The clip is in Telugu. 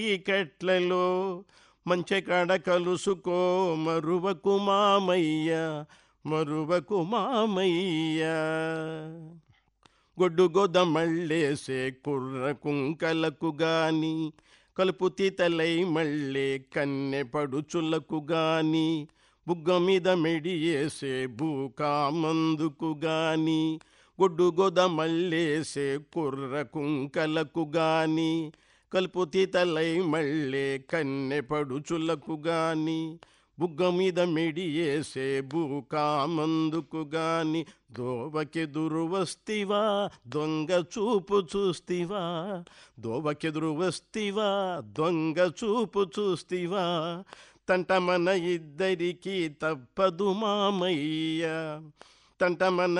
ఈ కట్లలో మంచె కాడ కలుసుకో మరువకు మామయ్య మరువకు మామయ్య గొడ్డు గోదమళ్ళేసే కుర్ర కుంకలకు గాని కలుపు తీతలై మళ్ళే కన్నె పడుచులకు గాని బుగ్గ మీద మెడియేసే బూకామందుకు గాని గొడ్డు గోదమళ్ళేసే కుర్ర కుంకలకు గాని కలుపు తీతలై మళ్ళే కన్నె పడుచులకు గాని బుగ్గ మీద మెడియేసే బూకామందుకు గాని దోవకెదురు వస్తివా దొంగ చూపు చూస్తివా దోవకెదురు వస్తివా దొంగ చూపు చూస్తివా తంట మన ఇద్దరికి తప్పదు మామయ్య తంట మన